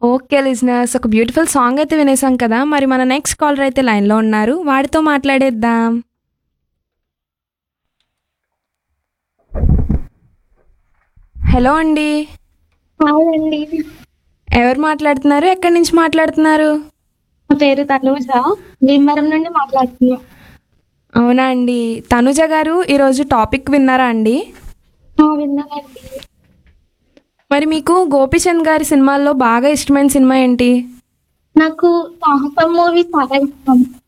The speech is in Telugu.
ఓకే లిజనర్స్ ఒక బ్యూటిఫుల్ సాంగ్ అయితే వినేసాం కదా మరి మన నెక్స్ట్ కాలర్ అయితే లైన్లో ఉన్నారు వాడితో మాట్లాడేద్దాం హలో అండి హాయ్ అండి ఎవరు మాట్లాడుతున్నారు ఎక్కడి నుంచి మాట్లాడుతున్నారు నా పేరు తనూజ భీమవరం నుండి మాట్లాడుతున్నా అవునా అండి తనుజ గారు ఈరోజు టాపిక్ విన్నారా అండి ఆ, విన్నానండి మరి మీకు గోపిచంద్ గారి సినిమాల్లో బాగా ఇష్టమైన సినిమా ఏంటి నాకు సాహసం మూవీ చాలా ఇష్టం